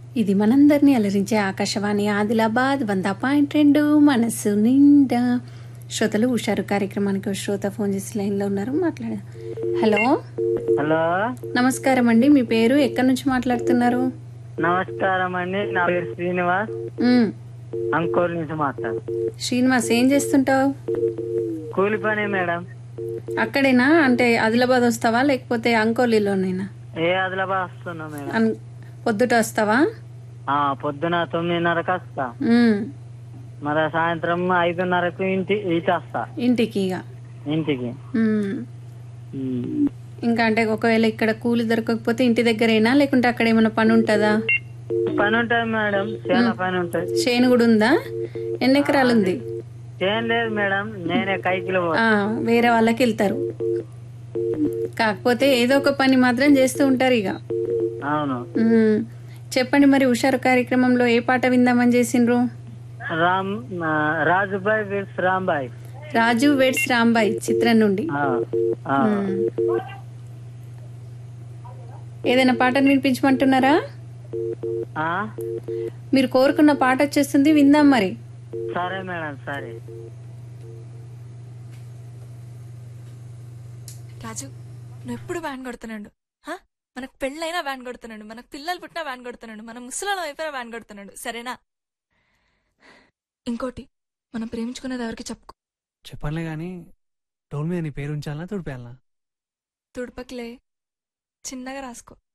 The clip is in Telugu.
ఇది మనందరినీ అలరించే ఆకాశవాణి ఆదిలాబాద్ వంద పాయింట్ రెండు మనసు నిండా శ్రోతలు హుషారు కార్యక్రమానికి ఒక శ్రోత ఫోన్ చేసి లైన్లో ఉన్నారు మాట్లాడ హలో హలో నమస్కారం అండి మీ పేరు ఎక్కడి నుంచి మాట్లాడుతున్నారు నమస్కారం అండి నా పేరు శ్రీనివాస్ ఉమ్, అంకోల్ నుంచి మాట్లాడు శ్రీనివాస్ ఏం చేస్తుంటావు కూలి పని మేడం అక్కడేనా అంటే ఆదిలాబాద్ వస్తావా లేకపోతే అంకోలీలోనేనా ఏ ఆదిలాబాద్ వస్తున్నా మేడం అన్- పొద్దుట వస్తావా ఆ పొద్దున తొమ్మిదిన్నరకు వస్తా ఉమ్, మరి సాయంత్రం ఐదున్నరకు ఇంటి ఇటు వస్తా ఇంటికి ఇక ఇంటికి ఉమ్. ఉమ్. ఇంకా అంటే ఒకవేళ ఇక్కడ కూలి దొరకకపోతే ఇంటి దగ్గరేనా లేకుంటే అక్కడ ఏమైనా పని ఉంటుందా పని ఉంటుంది మేడం చాలా పని ఉంటుంది చేను కూడా ఉందా ఎన్ని ఎకరాలు ఉంది ఏం లేదు మేడం నేనే కైకిలో పో- ఆ, వేరే వాళ్ళకి వెళ్తారు కాకపోతే ఏదో ఒక పని మాత్రం చేస్తూ ఉంటారు ఇక అవును ఉమ్. చెప్పండి మరి హుషారు కార్యక్రమంలో ఏ పాట విందామని చేసిండ్రు రామ్ ఆ, రాజుబాయ్ విల్స్ రాంబాయ్ రాజు వెడ్స్ రాంబాయ్ చిత్రం నుండి ఆ, ఆ. ఉమ్. ఏదైనా పాటను వినిపించమంటున్నారా ఆ? మీరు కోరుకున్న పాట వచ్చేస్తుంది విందాం మరి సరే మేడం సరే రాజు నువ్వు ఎప్పుడు వ్యాన్ కొడుతున్నాడు హా? మనకు పెళ్ళైనా వ్యాన్ కొడుతున్నాడు మనకు పిల్లలు పుట్టినా వ్యాన్ కొడుతున్నాడు మన ముసలాళ్ళం అయిపోయినా వ్యాన్ కొడుతున్నాడు సరేనా ఇంకోటి మనం ప్రేమించుకునేది ఎవరికి చెప్పుకో చెప్పనులే గాని డోల్ మీద నీ పేరు ఉంచాలనా తుడిపేయాలనా తుడుపకిలే చిన్నగా రాసుకో